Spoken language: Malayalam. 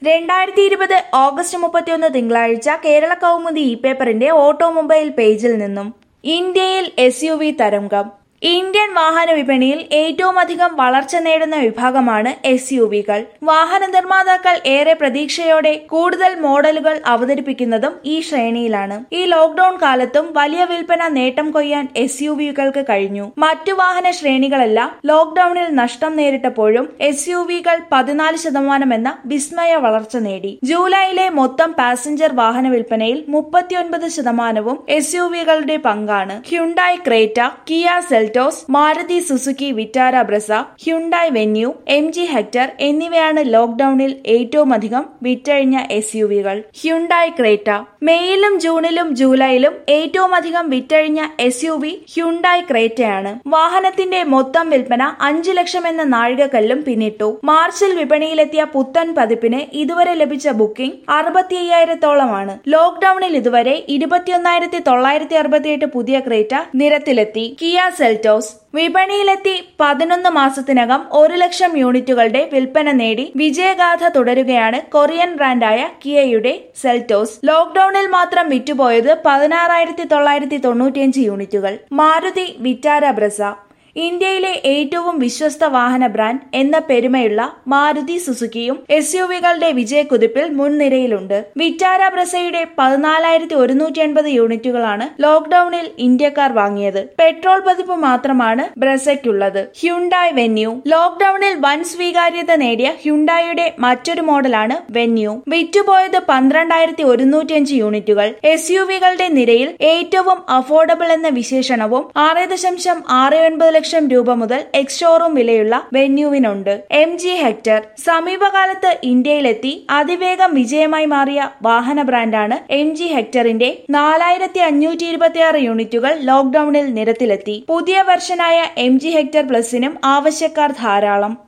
രണ്ടായിരത്തി ഇരുപത് ഓഗസ്റ്റ് മുപ്പത്തിയൊന്ന് തിങ്കളാഴ്ച കേരള കൗമുദി ഇ പേപ്പറിന്റെ ഓട്ടോമൊബൈൽ പേജിൽ നിന്നും ഇന്ത്യയിൽ എസ് യു വി തരംഗം ഇന്ത്യൻ വാഹന വിപണിയിൽ ഏറ്റവും അധികം വളർച്ച നേടുന്ന വിഭാഗമാണ് എസ് യു വികൾ വാഹന നിർമ്മാതാക്കൾ ഏറെ പ്രതീക്ഷയോടെ കൂടുതൽ മോഡലുകൾ അവതരിപ്പിക്കുന്നതും ഈ ശ്രേണിയിലാണ് ഈ ലോക്ഡൌൺ കാലത്തും വലിയ വിൽപ്പന നേട്ടം കൊയ്യാൻ എസ് യു വികൾക്ക് കഴിഞ്ഞു മറ്റു വാഹന ശ്രേണികളെല്ലാം ലോക്ഡൌണിൽ നഷ്ടം നേരിട്ടപ്പോഴും എസ് യു വികൾ പതിനാല് ശതമാനം എന്ന വിസ്മയ വളർച്ച നേടി ജൂലൈയിലെ മൊത്തം പാസഞ്ചർ വാഹന വിൽപ്പനയിൽ മുപ്പത്തിയൊൻപത് ശതമാനവും എസ് യു വികളുടെ പങ്കാണ് Hyundai Creta Kia Seltos Maruti Suzuki Vitara Brezza Hyundai Venue M G Hector എന്നിവയാണ് ലോക്ഡൌണിൽ ഏറ്റവും അധികം വിറ്റഴിഞ്ഞ എസ് യു വികൾ ഹ്യുണ്ടായി ക്രേറ്റ മെയ്യിലും ജൂണിലും ജൂലൈയിലും ഏറ്റവും അധികം വിറ്റഴിഞ്ഞ എസ് യു വി ഹ്യുണ്ടായി ക്രേറ്റയാണ് വാഹനത്തിന്റെ മൊത്തം വിൽപ്പന അഞ്ചു ലക്ഷം എന്ന നാഴികക്കല്ലും പിന്നിട്ടു മാർച്ചിൽ വിപണിയിലെത്തിയ പുത്തൻ പതിപ്പിന് ഇതുവരെ ലഭിച്ച ബുക്കിംഗ് അറുപത്തി അയ്യായിരത്തോളമാണ് ലോക്ഡൌണിൽ ഇതുവരെ ഇരുപത്തിയൊന്നായിരത്തി തൊള്ളായിരത്തി അറുപത്തിയെട്ട് പുതിയ ക്രേറ്റ നിരത്തിലെത്തി കിയ സെൽറ്റോസ് വിപണിയിലെത്തി പതിനൊന്ന് മാസത്തിനകം ഒരു ലക്ഷം യൂണിറ്റുകളുടെ വിൽപ്പന നേടി വിജയഗാഥ തുടരുകയാണ് കൊറിയൻ ബ്രാൻഡായ കിയയുടെ സെൽറ്റോസ് ലോക്ഡൌണിൽ മാത്രം വിറ്റുപോയത് പതിനാറായിരത്തി തൊള്ളായിരത്തി തൊണ്ണൂറ്റിയഞ്ച് യൂണിറ്റുകൾ മാരുതി വിറ്റാര ബ്രസ ഇന്ത്യയിലെ ഏറ്റവും വിശ്വസ്ത വാഹന ബ്രാൻഡ് എന്ന പെരുമയുള്ള മാരുതി സുസുക്കിയും എസ് യു വികളുടെ വിജയക്കുതിപ്പിൽ മുൻനിരയിലുണ്ട് വിറ്റാര ബ്രസയുടെ പതിനാലായിരത്തി ഒരുന്നൂറ്റി എൺപത് യൂണിറ്റുകളാണ് ലോക്ഡൌണിൽ ഇന്ത്യക്കാർ വാങ്ങിയത് പെട്രോൾ പതിപ്പ് മാത്രമാണ് ബ്രസയ്ക്കുള്ളത് ഹ്യുണ്ടായ് വെന്യൂ ലോക്ഡൌണിൽ വൻ സ്വീകാര്യത നേടിയ ഹ്യുണ്ടായുടെ മറ്റൊരു മോഡലാണ് വെന്യൂ വിറ്റുപോയത് പന്ത്രണ്ടായിരത്തി ഒരുന്നൂറ്റിയഞ്ച് യൂണിറ്റുകൾ എസ് യു വികളുടെ നിരയിൽ ഏറ്റവും അഫോർഡബിൾ എന്ന വിശേഷണവും ആറ് ദശാംശം ആറ് ഒൻപത് ലക്ഷം രൂപ മുതൽ എക്സ് ഷോറൂം വിലയുള്ള വെന്യൂവിനുണ്ട് എം ജി ഹെക്ടർ സമീപകാലത്ത് ഇന്ത്യയിലെത്തി അതിവേഗം വിജയമായി മാറിയ വാഹന ബ്രാൻഡാണ് എം ജി ഹെക്ടറിന്റെ നാലായിരത്തി അഞ്ഞൂറ്റി ഇരുപത്തിയാറ് യൂണിറ്റുകൾ ലോക്ഡൌണിൽ നിരത്തിലെത്തി പുതിയ വെർഷനായ എം ജി ഹെക്ടർ പ്ലസിനും ആവശ്യക്കാർ ധാരാളം